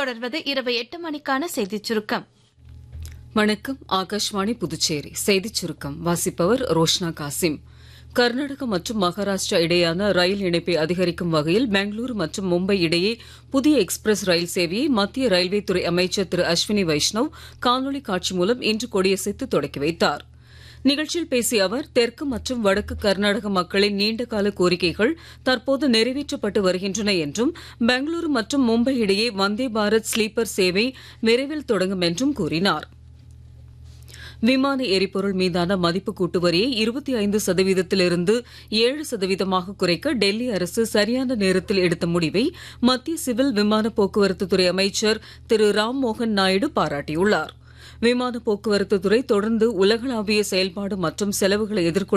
தொடர்வது இரவு எட்டு மணிக்கான செய்திச் சுருக்கம் வணக்கம் ஆகாஷ்வாணி புதுச்சேரி செய்திச் சுருக்கம் வாசிப்பவர் ரோஷ்னா காசிம் கர்நாடகா மற்றும் மகாராஷ்டிரா இடையேயான ரயில் இணைப்பை அதிகரிக்கும் வகையில் பெங்களூரு மற்றும் மும்பை இடையே புதிய எக்ஸ்பிரஸ் ரயில் சேவையை மத்திய ரயில்வே துறை அமைச்சர் திரு அஸ்வினி வைஷ்ணவ் காணொலி காட்சி மூலம் இன்று கொடியசைத்து தொடக்கி வைத்தார் நிகழ்ச்சியில் பேசிய அவர் தெற்கு மற்றும் வடக்கு கர்நாடக மக்களின் நீண்டகால கோரிக்கைகள் தற்போது நிறைவேற்றப்பட்டு வருகின்றன என்றும் பெங்களூரு மற்றும் மும்பை இடையே வந்தே பாரத் ஸ்லீப்பர் சேவை விரைவில் தொடங்கும் என்றும் கூறினார் விமான எரிபொருள் மீதான மதிப்பு கூட்டு வரியை இருபத்தி ஐந்து சதவீதத்திலிருந்து ஏழு சதவீதமாக குறைக்க டெல்லி அரசு சரியான நேரத்தில் எடுத்த முடிவை மத்திய சிவில் விமான போக்குவரத்து துறை அமைச்சர் திரு ராம் மோகன் நாயுடு பாராட்டியுள்ளார் விமான போக்குவரத்து துறை தொடர்ந்து உலகளாவிய செயல்பாடு மற்றும் செலவுகளை எதிர்கொள்ள